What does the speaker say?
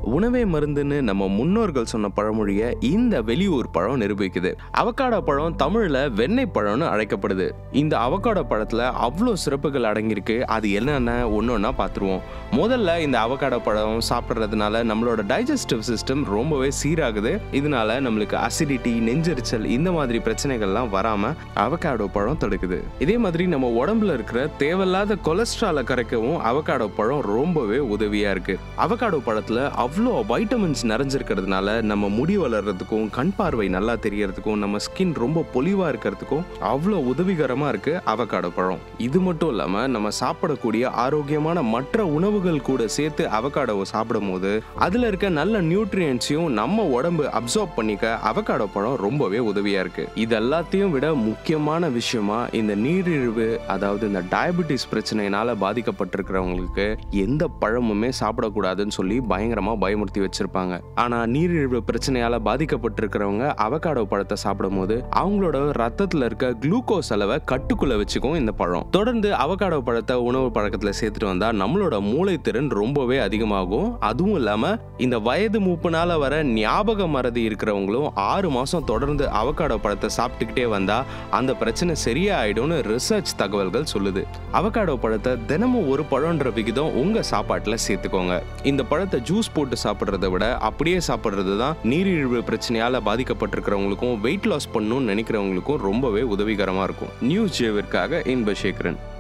உணவே மருந்துன்னு நம்ம முன்னோர்கள் சொன்ன பழமொழியை இந்த வெளியூர் பழம் நிரூபிக்குது அவக்காடோ பழம் தமிழ்ல வெண்ணெய் பழம்னு அழைக்கப்படுது இந்த அவக்காடோ பழத்துல அவ்வளோ சிறப்புகள் அடங்கியிருக்கு அது என்னென்ன ஒன்று ஒன்றா பார்த்துருவோம் முதல்ல இந்த அவக்காடோ பழம் சாப்பிட்றதுனால நம்மளோட டைஜஸ்டிவ் சிஸ்டம் ரொம்பவே சீராகுது இதனால நம்மளுக்கு அசிடிட்டி நெஞ்செரிச்சல் இந்த மாதிரி பிரச்சனைகள்லாம் வராம அவகாடோ பழம் தடுக்குது இதே மாதிரி நம்ம உடம்புல இருக்கிற தேவையில்லாத கொலஸ்ட்ராலை கரைக்கவும் அவகாடோ பழம் ரொம்பவே உதவியா இருக்கு அவகாடோ பழத்துல அவ்வளோ வைட்டமின்ஸ் நிறைஞ்சிருக்கிறதுனால நம்ம முடி வளர்றதுக்கும் கண் பார்வை நல்லா தெரியறதுக்கும் நம்ம ஸ்கின் ரொம்ப பொலிவா இருக்கிறதுக்கும் அவ்வளோ உதவிகரமா இருக்கு அவகாடோ பழம் இது மட்டும் இல்லாம நம்ம சாப்பிடக்கூடிய ஆரோக்கியமான மற்ற உணவுகள் கூட சேர்த்து அவகாடோவை சாப்பிடும் போது அதுல இருக்க நல்ல நியூட்ரியன்ஸையும் நம்ம உடம்பு அப்சார்ப் பண்ணிக்க அவகாடோ பழம் ரொம்பவே உதவியா இருக்கு இது எல்லாத்தையும் விட முக்கியமான விஷயமா இந்த நீரிழிவு அதாவது இந்த டயபெட்டிஸ் பிரச்சனையினால பாதிக்கப்பட்டிருக்கிறவங்களுக்கு எந்த பழமுமே சாப்பிடக்கூடாதுன்னு சொல்லி பயங்கரமா பயமுறுத்தி வச்சிருப்பாங்க ஆனா நீரிழிவு பிரச்சனையால பாதிக்கப்பட்டிருக்கிறவங்க அவகாடோ பழத்தை சாப்பிடும் போது அவங்களோட ரத்தத்துல இருக்க குளுக்கோஸ் அளவை கட்டுக்குள்ள வச்சுக்கும் இந்த பழம் தொடர்ந்து அவகாடோ பழத்தை உணவு பழக்கத்துல சேர்த்துட்டு வந்தா நம்மளோட மூளை திறன் ரொம்பவே அதிகமாகும் அதுவும் இல்லாம இந்த வயது மூப்புனால வர ஞாபக மறதி இருக்கிறவங்களும் ஆறு மாசம் தொடர்ந்து அவகாடோ பழத்தை சாப்பிட்டுக்கிட்டே வந்தா அந்த பிரச்சனை சரியாயிடும்னு ரிசர்ச் தகவல்கள் சொல்லுது அவகாடோ பழத்தை தினமும் ஒரு பழம்ன்ற விகிதம் உங்க சாப்பாட்டுல சேர்த்துக்கோங்க இந்த பழத்தை ஜூஸ் போட்டு சாப்பிட்றத விட அப்படியே சாப்பிட்றது தான் நீரிழிவு பிரச்சனையால பாதிக்கப்பட்டிருக்கிறவங்களுக்கும் வெயிட் லாஸ் பண்ணணும்னு நினைக்கிறவங்களுக்கும் ரொம்பவே உதவிகரமா இருக்கும் நியூஸ் ஜேவிற்காக இன்பசேகரன்